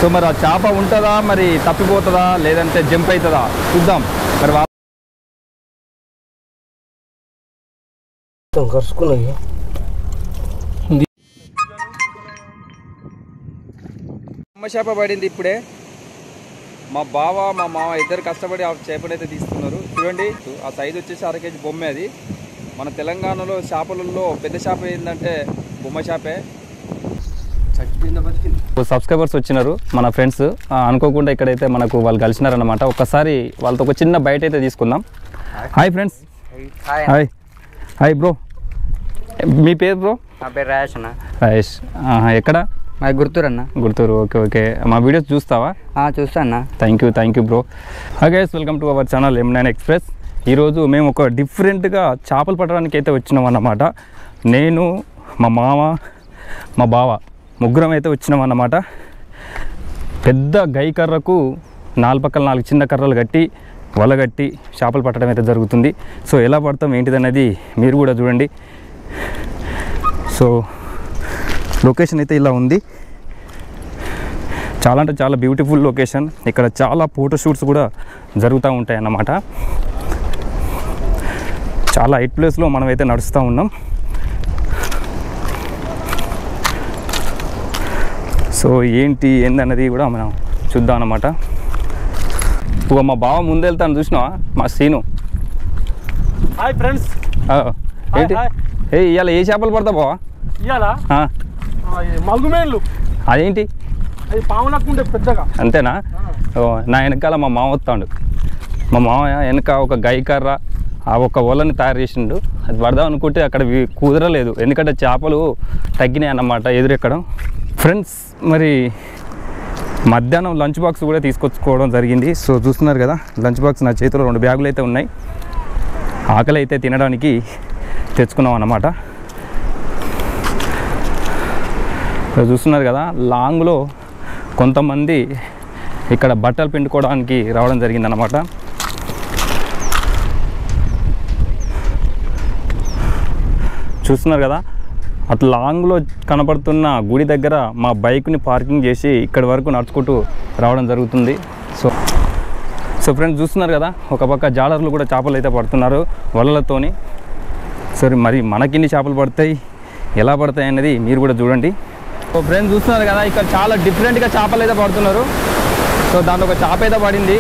So మరి ఆ చేప ఉంటుందా మరి తప్పిపోతుందా లేదంటే జంప్ అవుతుందా చూద్దాం మరి వా- మొత్తం కరుచుకున్నాయి అమ్మ చేప పడింది ఇప్పుడే మా బావ మా మామ ఇద్దరు కష్టపడి ఆ చేపనైతే తీస్తున్నారు చూడండి ఆ సైజు వచ్చేసి అర కేజీ బొమ్మే అది మన తెలంగాణలో చేపలలో పెద్ద చేప ఏంటంటే బొమ్మ చేపే చచ్చిపోయిందా బతికింది సబ్స్క్రైబర్స్ వచ్చినారు మన ఫ్రెండ్స్ అనుకోకుండా ఇక్కడైతే మనకు వాళ్ళు కలిసినారనమాట ఒక్కసారి వాళ్ళతో ఒక చిన్న బయట అయితే తీసుకుందాం hi friends hi hi bro మీ పేరు బ్రో నా పేరు రాయేష్ అన్న రాయేష్ ఆహా, ఎక్కడ మా గుర్తురన్న గుర్తూరు ఓకే ఓకే మా వీడియోస్ చూస్తావా చూస్తా అన్న thank you thank you bro guys welcome to our channel M nine express ఈరోజు మేము ఒక డిఫరెంట్గా చేపలు పట్టడానికి అయితే వచ్చినాం అన్నమాట నేను మా మామ మా బావ ముగ్గురం అయితే వచ్చినాం అన్నమాట పెద్ద గై కర్రకు నాలుగు పక్కల నాలుగు చిన్న కర్రలు కట్టి వల కట్టి చేపలు పట్టడం అయితే జరుగుతుంది సో ఎలా పడతాం ఏంటిదనేది మీరు కూడా చూడండి సో లొకేషన్ అయితే ఇలా ఉంది చాలా అంటే చాలా బ్యూటిఫుల్ లొకేషన్ ఇక్కడ చాలా ఫోటో షూట్స్ కూడా జరుగుతూ ఉంటాయి అన్నమాట చాలా హైట్ ప్లేస్లో మనం అయితే నడుస్తూ ఉన్నాం సో ఏంటి ఏందన్నది కూడా మనం చూద్దాం అన్నమాట ఇక మా బావ ముందు వెళ్తాను చూసినావా మా సీను హాయ్ ఫ్రెండ్స్ ఆ, ఏంటి హాయ్. ఏ ఇవాళ ఏ చేపలు పడతా బావా ఇవాళ ఆ, మగుమేన్లు అదేంటి అది పాములకు ఉండే పెద్దగా అంతేనా ఓ, నా వెనకాల మా మామ వస్తాడు మా మామ వెనక ఒక గైకర్ర ఆ ఒక వలని తయారు చేసిండు అది పడదాం అనుకుంటే అక్కడ వి- కుదరలేదు ఎందుకంటే చేపలు తగ్గినాయి అన్నమాట ఎదురెక్కడం ఫ్రెండ్స్ మరి మధ్యాహ్నం లంచ్ బాక్స్ కూడా తీసుకొచ్చుకోవడం జరిగింది సో చూస్తున్నారు కదా లంచ్ బాక్స్ నా చేతిలో రెండు బ్యాగులు అయితే ఉన్నాయి ఆకలి అయితే తినడానికి తెచ్చుకున్నాం అన్నమాట ఇక్కడ చూస్తున్నారు కదా లాంగ్లో కొంతమంది ఇక్కడ బట్టలు పిండుకోవడానికి రావడం జరిగిందనమాట చూస్తున్నారు కదా అటు లాంగ్లో కనపడుతున్న గుడి దగ్గర మా బైక్ని పార్కింగ్ చేసి ఇక్కడి వరకు నడుచుకుంటూ రావడం జరుగుతుంది సో సో ఫ్రెండ్స్ చూస్తున్నారు కదా ఒక పక్క జాలర్లు కూడా చేపలు అయితే పడుతున్నారు వలలతోని సరే మరి మనకిన్ని చేపలు పడతాయి ఎలా పడతాయి అనేది మీరు కూడా చూడండి సో ఫ్రెండ్స్ చూస్తున్నారు కదా ఇక్కడ చాలా డిఫరెంట్గా చేపలు అయితే పడుతున్నారు సో దాంట్లో ఒక చేప అయితే పడింది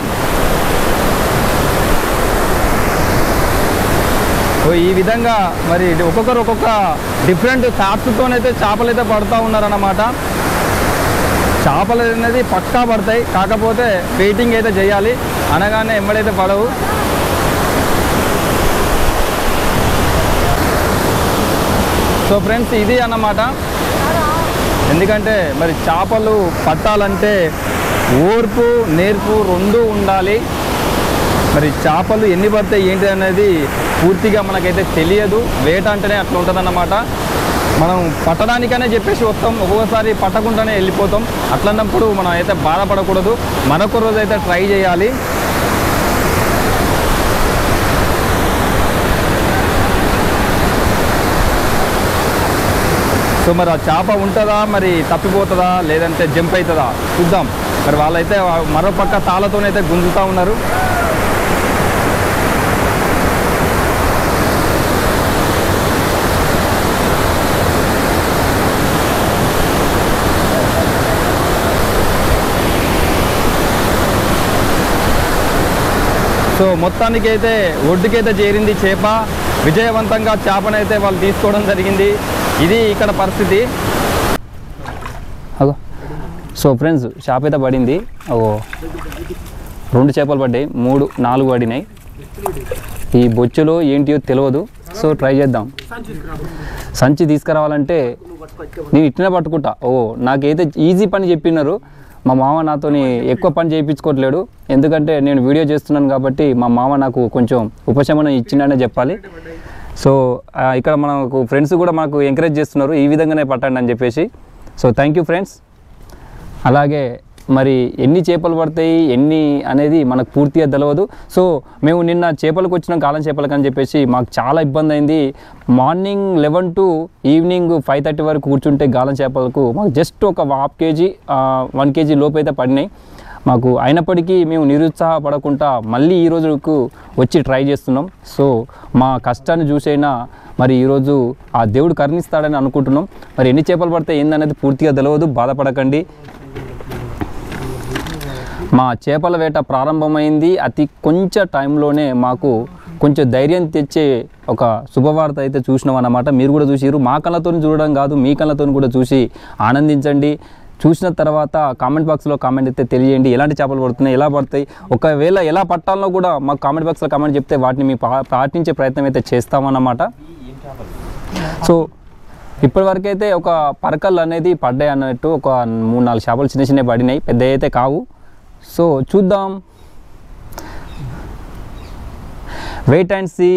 సో ఈ విధంగా మరి ఒక్కొక్కరు ఒక్కొక్క డిఫరెంట్ థాట్స్తోనైతే చేపలు అయితే పడుతూ ఉన్నారన్నమాట చేపలు అనేది పక్కా పడతాయి కాకపోతే వెయిటింగ్ అయితే చేయాలి అనగానే ఎమ్మడైతే పడవు సో ఫ్రెండ్స్ ఇది అన్నమాట ఎందుకంటే మరి చేపలు పట్టాలంటే ఓర్పు నేర్పు రెండు ఉండాలి మరి చేపలు ఎన్ని పడతాయి ఏంటి అనేది పూర్తిగా మనకైతే తెలియదు వేట అంటేనే అట్లా ఉంటుందన్నమాట మనం పట్టడానికనే చెప్పేసి వస్తాం ఒక్కొక్కసారి పట్టకుండానే వెళ్ళిపోతాం అట్లన్నప్పుడు మనం అయితే బాధపడకూడదు మరొక రోజు అయితే ట్రై చేయాలి సో మరి ఆ చేప ఉంటుందా మరి తప్పిపోతుందా లేదంటే జంప్ అవుతుందా చూద్దాం మరి వాళ్ళైతే మరో పక్క తాళ్ళతోనైతే గుంజుతూ ఉన్నారు సో మొత్తానికి అయితే ఒడ్డుకైతే చేరింది చేప విజయవంతంగా చేపనైతే వాళ్ళు తీసుకోవడం జరిగింది ఇది ఇక్కడ పరిస్థితి అగో సో ఫ్రెండ్స్ చేప అయితే పడింది ఓ రెండు చేపలు పడ్డాయి మూడు నాలుగు పడినాయి ఈ బొచ్చులో ఏంటియో తెలియదు సో ట్రై చేద్దాం సంచి తీసుకురావాలంటే నేను ఇట్లనే పట్టుకుంటా ఓ నాకైతే ఈజీ పని చెప్పినారు మా మామ నాతోని ఎక్కువ పని చేయించుకోవట్లేడు ఎందుకంటే నేను వీడియో చేస్తున్నాను కాబట్టి మా మామ నాకు కొంచెం ఉపశమనం ఇచ్చిండనే చెప్పాలి సో ఆ, ఇక్కడ మనకు ఫ్రెండ్స్ కూడా మాకు ఎంకరేజ్ చేస్తున్నారు ఈ విధంగానే పట్టండి అని చెప్పేసి సో థ్యాంక్ యూ ఫ్రెండ్స్ అలాగే మరి ఎన్ని చేపలు పడతాయి ఎన్ని అనేది మనకు పూర్తిగా తెలియదు సో మేము నిన్న చేపలకు వచ్చిన కాలం చేపలకు అని చెప్పేసి మాకు చాలా ఇబ్బంది అయింది morning eleven to evening five thirty వరకు కూర్చుంటే గాలం చేపలకు మాకు జస్ట్ ఒక హాఫ్ కేజీ వన్ కేజీ లోపు అయితే పడినాయి మాకు అయినప్పటికీ మేము నిరుత్సాహపడకుండా మళ్ళీ ఈ రోజుకు వచ్చి ట్రై చేస్తున్నాం సో మా కష్టాన్ని చూసైనా మరి ఈరోజు ఆ దేవుడు కరుణిస్తాడని అనుకుంటున్నాం మరి ఎన్ని చేపలు పడితే ఏందనేది పూర్తిగా తెలియదు బాధపడకండి మా చేపల వేట ప్రారంభమైంది అతి కొంచెం టైంలోనే మాకు కొంచెం ధైర్యం తెచ్చే ఒక శుభవార్త అయితే చూసినాం అన్నమాట మీరు కూడా చూసిరు మా కళ్ళతో చూడడం కాదు మీ కళ్ళతో కూడా చూసి ఆనందించండి చూసిన తర్వాత కామెంట్ బాక్స్లో కామెంట్ అయితే తెలియజేయండి ఎలాంటి చేపలు పడుతున్నాయి ఎలా పడతాయి ఒకవేళ ఎలా పట్టాలనో కూడా మాకు కామెంట్ బాక్స్లో కామెంట్ చెప్తే వాటిని మీ పా- పాటించే ప్రయత్నం అయితే చేస్తామన్నమాట సో ఇప్పటివరకు అయితే ఒక పరకల్ అనేది పడ్డాయి అన్నట్టు ఒక మూడు నాలుగు చేపలు చిన్న చిన్నవి పడినాయి పెద్ద అయితే కావు సో చూద్దాం వెయిట్ అండ్ సీ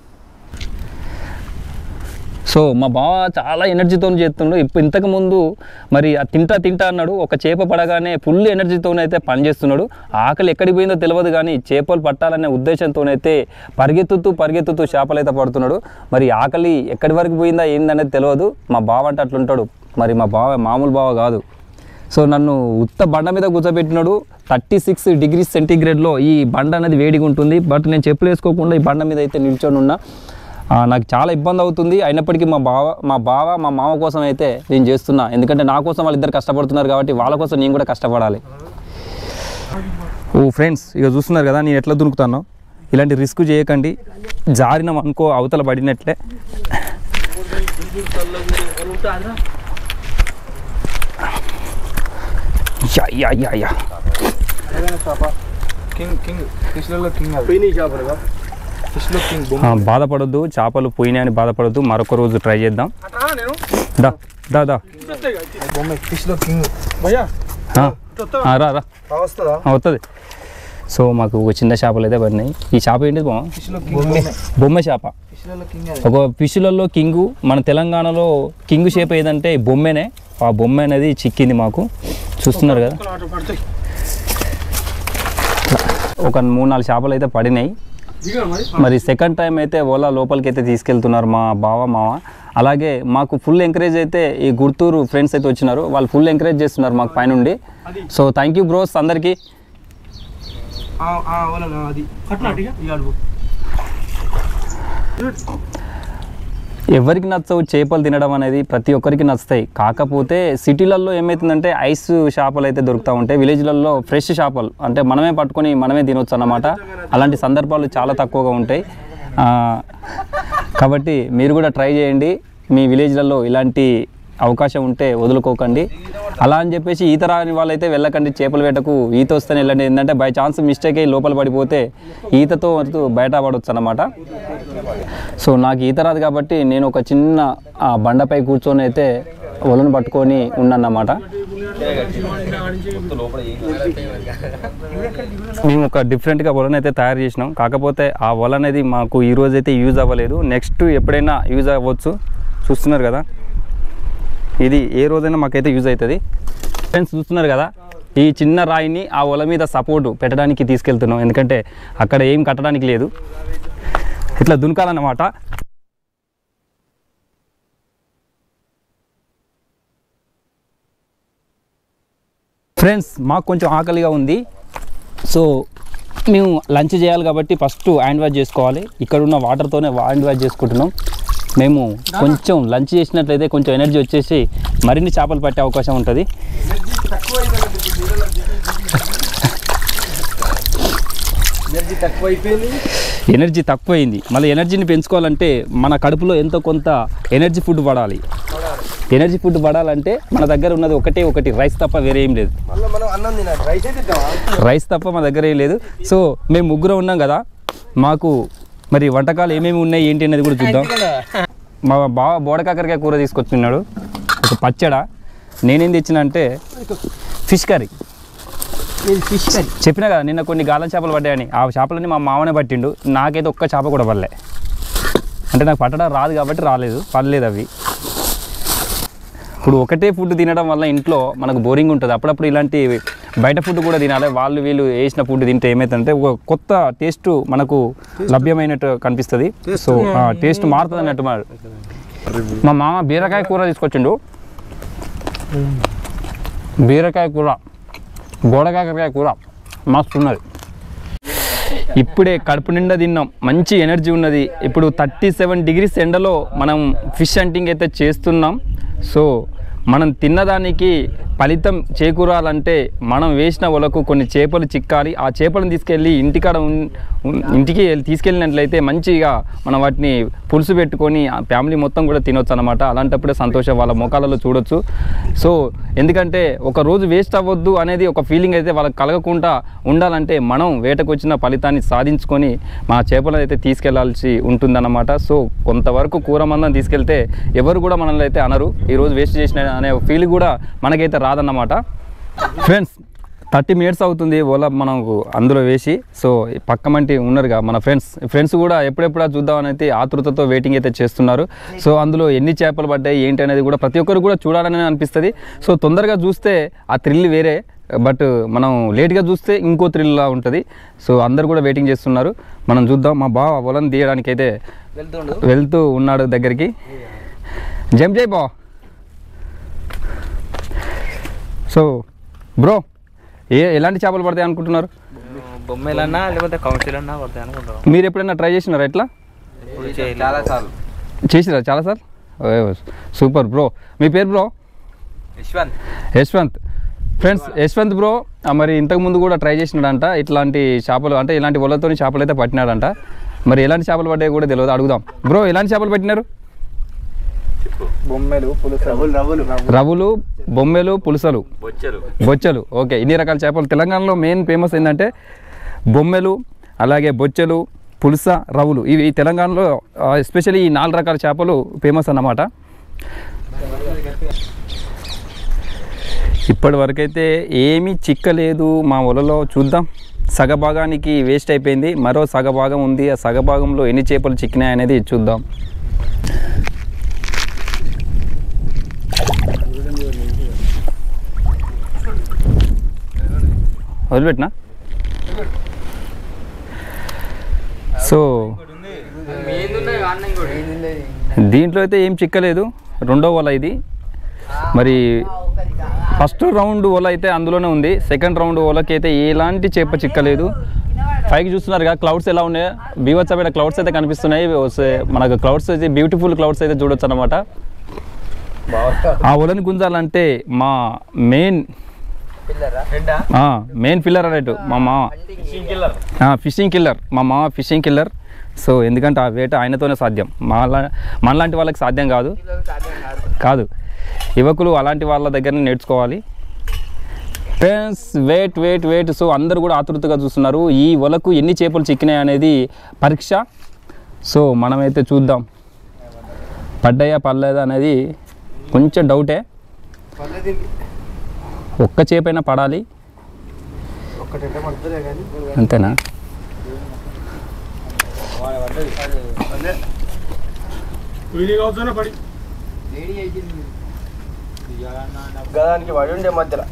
సో మా బావ చాలా ఎనర్జీతో చేస్తుండు ఇప్పుడు ఇంతకు ముందు మరి ఆ తింటా తింటా అన్నాడు ఒక చేప పడగానే ఫుల్ ఎనర్జీతోనైతే పనిచేస్తున్నాడు ఆకలి ఎక్కడికి పోయిందో తెలియదు కానీ చేపలు పట్టాలనే ఉద్దేశంతోనైతే పరిగెత్తుతూ పరిగెత్తుతూ చేపలు అయితే పడుతున్నాడు మరి ఆకలి ఎక్కడి వరకు పోయిందా ఏందనేది తెలియదు మా బావ అంటే అట్లుంటాడు మరి మా బావ మామూలు బావ కాదు సో నన్ను ఉత్త బండ మీద కూర్చోబెట్టినాడు థర్టీ సిక్స్ డిగ్రీ సెంటీగ్రేడ్లో ఈ బండ అనేది వేడిగా ఉంటుంది బట్ నేను చెప్పులు వేసుకోకుండా ఈ బండ మీద అయితే నిల్చొని ఉన్నా ఆ, నాకు చాలా ఇబ్బంది అవుతుంది అయినప్పటికీ మా బావ మా బావ మా మామ కోసం అయితే నేను చేస్తున్నా ఎందుకంటే నా కోసం వాళ్ళిద్దరు కష్టపడుతున్నారు కాబట్టి వాళ్ళ కోసం నేను కూడా కష్టపడాలి ఓ ఫ్రెండ్స్ ఇక చూస్తున్నారు కదా నేను ఎట్లా దునుకుతాను ఇలాంటి రిస్క్ చేయకండి జారినాం అనుకో అవతల పడినట్లే yeah yeah yeah yeah king king ఫిష్లలో కింగ్ పోయినాయి చేపలుగా ఫిష్లో కింగ్ ఆ, బాధపడొద్దు చేపలు పోయినాయని బాధపడొద్దు మరొక రోజు ట్రై చేద్దాం నేను దా దా దా బొమ్మ ఫిష్లో కింగ్ భయ్యా ఆ, ఆ, రా రా వస్తుందా ఆ, వస్తుంది సో మాకు ఒక చిన్న చేపలు అయితే పడినాయి ఈ చేప ఏంటిది బావ ఫిష్లో కింగ్ బొమ్మ చేప ఫిష్లలో కింగ్ ఒక ఫిష్లలో కింగు మన తెలంగాణలో కింగు షేప్ ఏదంటే బొమ్మెనే ఆ బొమ్మ అనేది చిక్కింది మాకు చూస్తున్నారు కదా పడతాయి ఒక మూడు నాలుగు చేపలు అయితే పడినాయి దిగా మరి మరి సెకండ్ టైం అయితే ఓలా లోపలికి అయితే తీసుకెళ్తున్నారు మా బావ మావ అలాగే మాకు ఫుల్ ఎంకరేజ్ అయితే ఈ గుర్తూరు ఫ్రెండ్స్ అయితే వచ్చినారు వాళ్ళు ఫుల్ ఎంకరేజ్ చేస్తున్నారు మాకు పైనుండి సో థ్యాంక్ యూ బ్రోస్ అందరికీ అది అట్లా అడిగా ఇక అడుగు ఎవరికి నచ్చవు చేపలు తినడం అనేది ప్రతి ఒక్కరికి నచ్చుతాయి కాకపోతే సిటీలలో ఏమవుతుందంటే ఐస్ చేపలు అయితే దొరుకుతూ ఉంటాయి విలేజ్లలో ఫ్రెష్ చేపలు అంటే మనమే పట్టుకొని మనమే తినొచ్చు అన్నమాట అలాంటి సందర్భాలు చాలా తక్కువగా ఉంటాయి ఆ, కాబట్టి మీరు కూడా ట్రై చేయండి మీ విలేజ్లలో ఇలాంటి అవకాశం ఉంటే వదులుకోకండి అలా అని చెప్పేసి ఈత రాని వాళ్ళైతే వెళ్ళకండి చేపల వేటకు ఈత వస్తేనే వెళ్ళండి ఏంటంటే బై ఛాన్స్ మిస్టేక్ అయ్యి లోపల పడిపోతే ఈతతో వరకు బయట పడవచ్చు అన్నమాట సో నాకు ఈత రాదు కాబట్టి నేను ఒక చిన్న ఆ బండపై కూర్చొని అయితే వలను పట్టుకొని ఉన్నానన్నమాట మేము ఒక డిఫరెంట్గా వలను అయితే తయారు చేసినాం కాకపోతే ఆ వల అనేది మాకు ఈ రోజు అయితే యూజ్ అవ్వలేదు నెక్స్ట్ ఎప్పుడైనా యూజ్ అవ్వచ్చు చూస్తున్నారు కదా ఇది ఏ రోజైనా మాకైతే యూజ్ అవుతుంది ఫ్రెండ్స్ చూస్తున్నారు కదా ఈ చిన్న రాయిని ఆ వల మీద సపోర్ట్ పెట్టడానికి తీసుకెళ్తున్నాం ఎందుకంటే అక్కడ ఏం కట్టడానికి లేదు ఇట్లా దునకాలన్నమాట ఫ్రెండ్స్ మాకు కొంచెం ఆకలిగా ఉంది సో మేము లంచ్ చేయాలి కాబట్టి ఫస్ట్ హ్యాండ్ వాష్ చేసుకోవాలి ఇక్కడ ఉన్న వాటర్తోనే హ్యాండ్ వాష్ చేసుకుంటున్నాం మేము కొంచెం లంచ్ చేసినట్లయితే కొంచెం ఎనర్జీ వచ్చేసి మరిన్ని చేపలు పట్టే అవకాశం ఉంటుంది ఎనర్జీ తక్కువ అయిపోయింది ఎనర్జీ తక్కువైంది మళ్ళీ ఎనర్జీని పెంచుకోవాలంటే మన కడుపులో ఎంతో కొంత ఎనర్జీ ఫుడ్ పడాలి ఎనర్జీ ఫుడ్ పడాలంటే మన దగ్గర ఉన్నది ఒకటే ఒకటి రైస్ తప్ప వేరే ఏం లేదు మళ్ళీ మనం అన్నం తినాలి రైస్ అయితే తింటావా రైస్ తప్ప మా దగ్గర ఏం లేదు సో మేము ముగ్గురు ఉన్నాం కదా మాకు మరి వంటకాలు ఏమేమి ఉన్నాయి ఏంటి అనేది కూడా చూద్దాం మా బావ బోడకాకరకాయ కూర తీసుకొచ్చున్నాడు ఒక పచ్చడ నేనేం తెచ్చిన అంటే ఫిష్ కర్రీ ఫిష్ కర్రీ చెప్పినా కదా నిన్న కొన్ని గాలం చేపలు పడ్డాయని ఆ చేపలన్నీ మా మామనే పట్టిండు నాకైతే ఒక్క చేప కూడా పడలే అంటే నాకు పట్టడం రాదు కాబట్టి రాలేదు పడలేదు అవి ఇప్పుడు ఒకటే ఫుడ్ తినడం వల్ల ఇంట్లో మనకు బోరింగ్ ఉంటుంది అప్పుడప్పుడు ఇలాంటి బయట ఫుడ్ కూడా తినాలి వాళ్ళు వీళ్ళు వేసిన ఫుడ్ తింటే ఏమవుతుందంటే ఒక కొత్త టేస్ట్ మనకు లభ్యమైనట్టు కనిపిస్తుంది సో టేస్ట్ మారుతుంది అన్నట్టు మా మా మామ బీరకాయ కూర తీసుకొచ్చిండు బీరకాయ కూర గోడకాకరకాయ కూర మస్తు ఉన్నది ఇప్పుడే కడుపు నిండా తిన్నాం మంచి ఎనర్జీ ఉన్నది ఇప్పుడు థర్టీ సెవెన్ డిగ్రీస్ ఎండలో మనం ఫిష్ హంటింగ్ అయితే చేస్తున్నాం సో మనం తిన్నదానికి ఫలితం చేకూరాలంటే మనం వేసిన వలకు కొన్ని చేపలు చిక్కాలి ఆ చేపలను తీసుకెళ్ళి ఇంటికాడ ఉన్- ఉన్- ఇంటికి వెళ్ళి తీసుకెళ్ళినట్లయితే మంచిగా మనం వాటిని పులుసు పెట్టుకొని ఆ ఫ్యామిలీ మొత్తం కూడా తినొచ్చు అనమాట అలాంటప్పుడే సంతోషం వాళ్ళ ముఖాలలో చూడొచ్చు సో ఎందుకంటే ఒక రోజు వేస్ట్ అవ్వద్దు అనేది ఒక ఫీలింగ్ అయితే వాళ్ళకి కలగకుండా ఉండాలంటే మనం వేటకు వచ్చిన ఫలితాన్ని సాధించుకొని మా చేపలను అయితే తీసుకెళ్లాల్సి ఉంటుందన్నమాట సో కొంతవరకు కూర మందం తీసుకెళ్తే ఎవరు కూడా మనల్ని అయితే అనరు ఈరోజు వేస్ట్ చేసిన అనే ఫీల్ కూడా మనకైతే రాదన్నమాట ఫ్రెండ్స్ థర్టీ మినిట్స్ అవుతుంది ఓలా మనకు అందులో వేసి సో ఈ పక్క మంటి ఉన్నారుగా మన ఫ్రెండ్స్ ఫ్రెండ్స్ కూడా ఎప్పుడెప్పుడా చూద్దామని అయితే ఆతృతతో వెయిటింగ్ అయితే చేస్తున్నారు సో అందులో ఎన్ని చేపలు పడ్డాయి ఏంటి అనేది కూడా ప్రతి ఒక్కరు కూడా చూడాలని అనిపిస్తుంది సో తొందరగా చూస్తే ఆ థ్రిల్ వేరే బట్ మనం లేట్గా చూస్తే ఇంకో థ్రిల్లా ఉంటుంది సో అందరు కూడా వెయిటింగ్ చేస్తున్నారు మనం చూద్దాం మా బావ వలను తీయడానికి అయితే వెళ్తుండు వెళ్తూ ఉన్నాడు దగ్గరికి జంప్ చేయి బా సో బ్రో ఏ ఎలాంటి చేపలు పడతాయి అనుకుంటున్నారు బొమ్మలన్నా లేకపోతే కౌన్సిల్ అన్నా పడతాయి అనుకుంటాం మీరు ఎప్పుడైనా ట్రై చేసినారా ఎట్లా చాలా సార్లు చేసిరా చాలా సార్ సూపర్ బ్రో మీ పేరు bro Yashwanth Yashwanth friends Yashwanth bro ఆ, మరి ఇంతకు ముందు కూడా ట్రై చేసినాడంట ఇట్లాంటి చేపలు అంటే ఇలాంటి వలతో చేపలు అయితే పట్టినాడంట మరి ఎలాంటి చేపలు పడ్డాయి కూడా తెలియదు అడుగుదాం బ్రో ఎలాంటి చేపలు పట్టినారు బొమ్మలు పులుసు రవ్వులు రవులు బొమ్మెలు పులుసలు బొచ్చలు బొచ్చలు ఓకే ఇన్ని రకాల చేపలు తెలంగాణలో మెయిన్ ఫేమస్ ఏంటంటే బొమ్మెలు అలాగే బొచ్చెలు పులుస రవులు ఇవి తెలంగాణలో ఎస్పెషల్లీ ఈ నాలుగు రకాల చేపలు ఫేమస్ అన్నమాట ఇప్పటి వరకైతే ఏమీ చిక్కలేదు మా ఒలలో చూద్దాం సగభాగానికి వేస్ట్ అయిపోయింది మరో సగభాగం ఉంది ఆ సగభాగంలో ఎన్ని చేపలు చిక్కినాయి అనేది చూద్దాం వదిలిపెట్టినా సో దీంట్లో అయితే ఏం చిక్కలేదు రెండో వల ఇది మరి ఫస్ట్ రౌండ్ ఓల అయితే అందులోనే ఉంది సెకండ్ రౌండ్ ఓలకి అయితే ఎలాంటి చేప చిక్కలేదు పైకి చూస్తున్నారుగా క్లౌడ్స్ ఎలా ఉన్నాయో బీవత్సమైన క్లౌడ్స్ అయితే కనిపిస్తున్నాయి వస్తే- మనకు క్లౌడ్స్ అయితే బ్యూటిఫుల్ క్లౌడ్స్ అయితే చూడొచ్చు అనమాట ఆ ఒలని గుంజాలంటే మా మెయిన్ మెయిన్ పిల్లర్ అన్నట్టు మా మామ ఫిషింగ్ కిల్లర్ మా మామ ఫిషింగ్ కిల్లర్ సో ఎందుకంటే ఆ వేట ఆయనతోనే సాధ్యం మాలా మనలాంటి వాళ్ళకి సాధ్యం కాదు కాదు యువకులు అలాంటి వాళ్ళ దగ్గర నేర్చుకోవాలి friends wait wait wait so అందరూ కూడా ఆతృతగా చూస్తున్నారు ఈ వలకు ఎన్ని చేపలు చిక్కినాయి అనేది పరీక్ష సో మనమైతే చూద్దాం పడ్డాయా పడలేదా అనేది కొంచెం డౌటే ఒక్క చేపైనా పడాలి ఒక్కటంటే పడుతుందే కానీ అంతేనా గదానికి పడి ఉండే మధ్యలో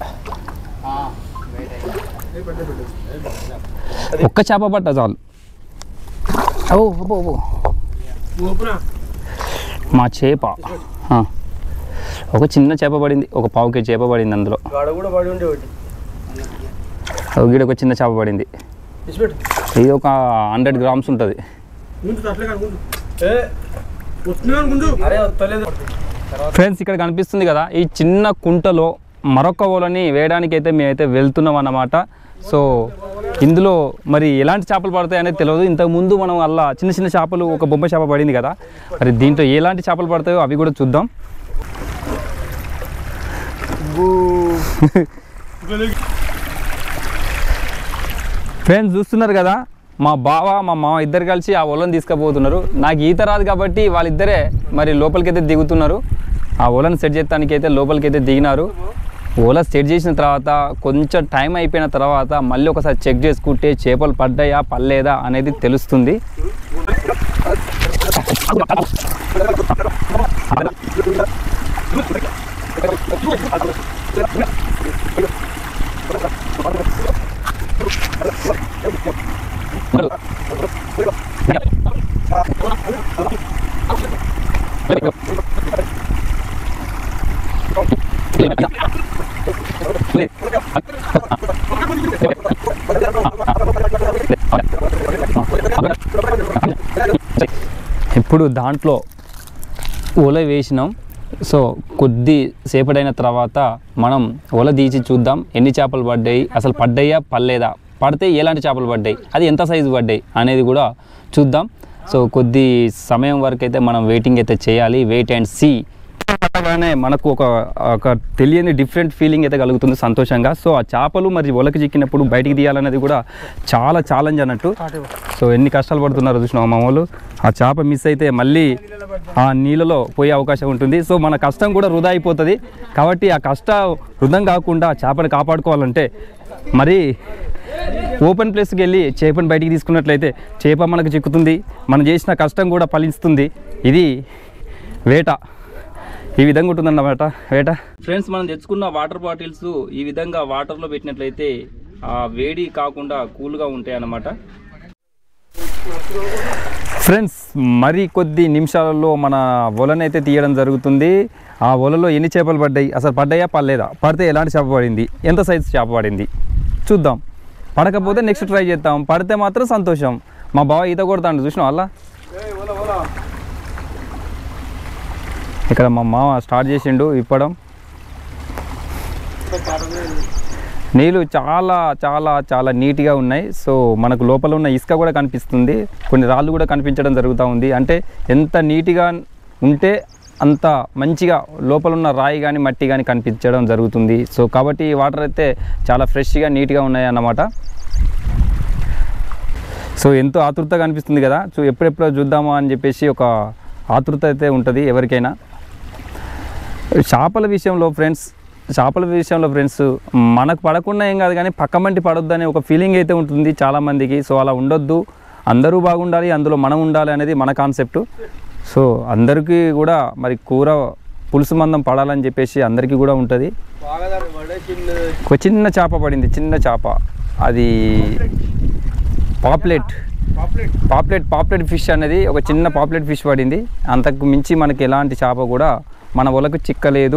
ఒక్క చేప పట్ట చాలు ఓ అబ్బో అబ్బో మా చేప ఆ. ఒక చిన్న చేప పడింది ఒక పావు కేజీ చేప పడింది అందులో గడ కూడా పడి ఉండే ఒకటి ఒక గీడ ఒక చిన్న చేప పడింది ఇచ్చిపెట్టు ఇది ఒక హండ్రెడ్ గ్రామ్స్ ఉంటుంది అరే వస్తలేదు ఫ్రెండ్స్ ఇక్కడ కనిపిస్తుంది కదా ఈ చిన్న కుంటలో మరొక ఓలని వేయడానికి అయితే మేమైతే వెళ్తున్నాం అన్నమాట సో ఇందులో మరి ఎలాంటి చేపలు పడతాయి అనేది తెలియదు ఇంతకు ముందు మనం అలా చిన్న చిన్న చేపలు ఒక బొమ్మ చేప పడింది కదా మరి దీంట్లో ఎలాంటి చేపలు పడతాయో అవి కూడా చూద్దాం ఫ్రెండ్స్ చూస్తున్నారు కదా మా బావ మా మామ ఇద్దరు కలిసి ఆ ఒలను తీసుకుపోతున్నారు నాకు ఈత రాదు కాబట్టి వాళ్ళిద్దరే మరి లోపలికైతే దిగుతున్నారు ఆ ఓలను సెట్ చేయడానికి అయితే లోపలికైతే దిగినారు ఓలా సెట్ చేసిన తర్వాత కొంచెం టైం అయిపోయిన తర్వాత మళ్ళీ ఒకసారి చెక్ చేసుకుంటే చేపలు పడ్డాయా పడలేదా అనేది తెలుస్తుంది ఇప్పుడు దాంట్లో ఒల వేసినాం సో కొద్ది సేపడైన తర్వాత మనం ఒల తీసి చూద్దాం ఎన్ని చేపలు పడ్డాయి అసలు పడ్డాయా పడలేదా పడితే ఎలాంటి చేపలు పడ్డాయి అది ఎంత సైజు పడ్డాయి అనేది కూడా చూద్దాం సో కొద్ది సమయం వరకు అయితే మనం వెయిటింగ్ అయితే చేయాలి వెయిట్ అండ్ సీ పట్టగానే మనకు ఒక ఒక తెలియని డిఫరెంట్ ఫీలింగ్ అయితే కలుగుతుంది సంతోషంగా సో ఆ చేపలు మరి ఒలకి చిక్కినప్పుడు బయటికి తీయాలనేది కూడా చాలా ఛాలెంజ్ అన్నట్టు సో ఎన్ని కష్టాలు పడుతున్నారు చూసినాం మా వాళ్ళు ఆ చేప మిస్ అయితే మళ్ళీ ఆ నీళ్ళలో పోయే అవకాశం ఉంటుంది సో మన కష్టం కూడా వృధా అయిపోతుంది కాబట్టి ఆ కష్ట వృధం కాకుండా ఆ చేపని కాపాడుకోవాలంటే మరి ఓపెన్ ప్లేస్కి వెళ్ళి చేపను బయటికి తీసుకున్నట్లయితే చేప మనకు చిక్కుతుంది మనం చేసిన కష్టం కూడా ఫలిస్తుంది ఇది వేట ఈ విధంగా ఉంటుందన్నమాట వేట ఫ్రెండ్స్ మనం తెచ్చుకున్న వాటర్ బాటిల్స్ ఈ విధంగా వాటర్లో పెట్టినట్లయితే ఆ వేడి కాకుండా కూల్గా ఉంటాయి అన్నమాట ఫ్రెండ్స్ మరి కొద్ది నిమిషాలలో మన వలనైతే తీయడం జరుగుతుంది ఆ వలలో ఎన్ని చేపలు పడ్డాయి అసలు పడ్డాయా పడలేదా పడితే ఎలాంటి చేప పడింది ఎంత సైజు చేప పడింది చూద్దాం పడకపోతే నెక్స్ట్ ట్రై చేద్దాం పడితే మాత్రం సంతోషం మా బావ ఈత కొడతాడు చూసిన వాళ్ళ ఇక్కడ మా మామ స్టార్ట్ చేసిండు ఇప్పడం నీళ్ళు చాలా చాలా చాలా నీట్గా ఉన్నాయి సో మనకు లోపల ఉన్న ఇసుక కూడా కనిపిస్తుంది కొన్ని రాళ్ళు కూడా కనిపించడం జరుగుతూ ఉంది అంటే ఎంత నీట్గా ఉంటే అంత మంచిగా లోపల ఉన్న రాయి కానీ మట్టి కానీ కనిపించడం జరుగుతుంది సో కాబట్టి ఈ వాటర్ అయితే చాలా ఫ్రెష్గా నీట్గా ఉన్నాయి అన్నమాట సో ఎంతో ఆతృతగా అనిపిస్తుంది కదా సో ఎప్పుడెప్పుడో చూద్దామా అని చెప్పేసి ఒక ఆతృత అయితే ఉంటుంది ఎవరికైనా చేపల విషయంలో ఫ్రెండ్స్ చేపల విషయంలో ఫ్రెండ్స్ మనకు పడకుండా ఏం కాదు కానీ పక్క మంటి పడొద్దు అనే ఒక ఫీలింగ్ అయితే ఉంటుంది చాలామందికి సో అలా ఉండొద్దు అందరూ బాగుండాలి అందులో మనం ఉండాలి అనేది మన కాన్సెప్ట్ సో అందరికీ కూడా మరి కూర పులుసు మందం పడాలని చెప్పేసి అందరికీ కూడా ఉంటుంది ఒక చిన్న చేప పడింది చిన్న చేప అది పాప్లెట్ పాప్లెట్ పాప్లెట్ ఫిష్ అనేది ఒక చిన్న పాప్లెట్ ఫిష్ పడింది అంతకు మించి మనకి ఎలాంటి చేప కూడా మన ఒలకు చిక్కలేదు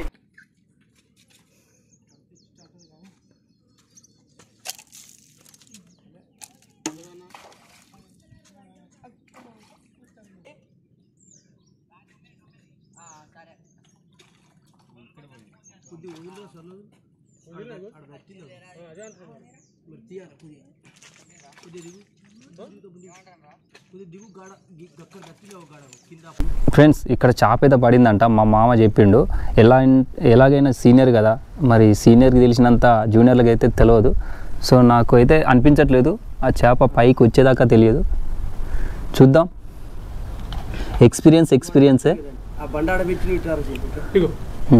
ఫ్రెండ్స్ ఇక్కడ చేప అయితే పడిందంట మా మామ చెప్పిండు ఎలా ఎలాగైనా సీనియర్ కదా మరి సీనియర్కి తెలిసినంత జూనియర్లకు అయితే తెలియదు సో నాకు అయితే అనిపించట్లేదు ఆ చేప పైకి వచ్చేదాకా తెలియదు చూద్దాం ఎక్స్పీరియన్స్ ఎక్స్పీరియన్సే ఆ బండాడ పెట్టి ఇట్లా హ్మ్.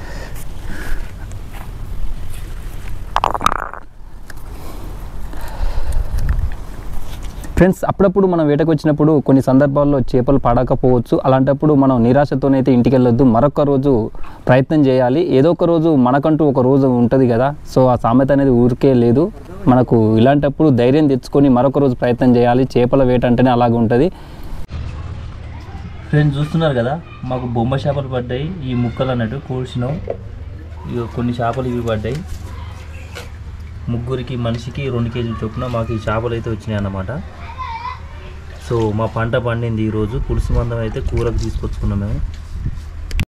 ఫ్రెండ్స్ అప్పుడప్పుడు మనం వేటకు వచ్చినప్పుడు కొన్ని సందర్భాల్లో చేపలు పడకపోవచ్చు అలాంటప్పుడు మనం నిరాశతోనైతే ఇంటికి వెళ్ళొద్దు మరొక రోజు ప్రయత్నం చేయాలి ఏదో ఒక రోజు మనకంటూ ఒక రోజు ఉంటుంది కదా సో ఆ సామెత అనేది ఊరికే లేదు మనకు ఇలాంటప్పుడు ధైర్యం తెచ్చుకొని మరొక రోజు ప్రయత్నం చేయాలి చేపల వేట అంటేనే అలాగ ఉంటుంది ఫ్రెండ్స్ చూస్తున్నారు కదా మాకు బొమ్మ చేపలు పడ్డాయి ఈ ముక్కలు అన్నట్టు కూర్చున్నాం ఇక కొన్ని చేపలు ఇవి పడ్డాయి ముగ్గురికి మనిషికి రెండు కేజీలు చొప్పున మాకు ఈ చేపలు అయితే వచ్చినాయి అన్నమాట సో మా పంట పండింది ఈరోజు పులుసు మందం అయితే కూరకు తీసుకొచ్చుకున్నాం మేము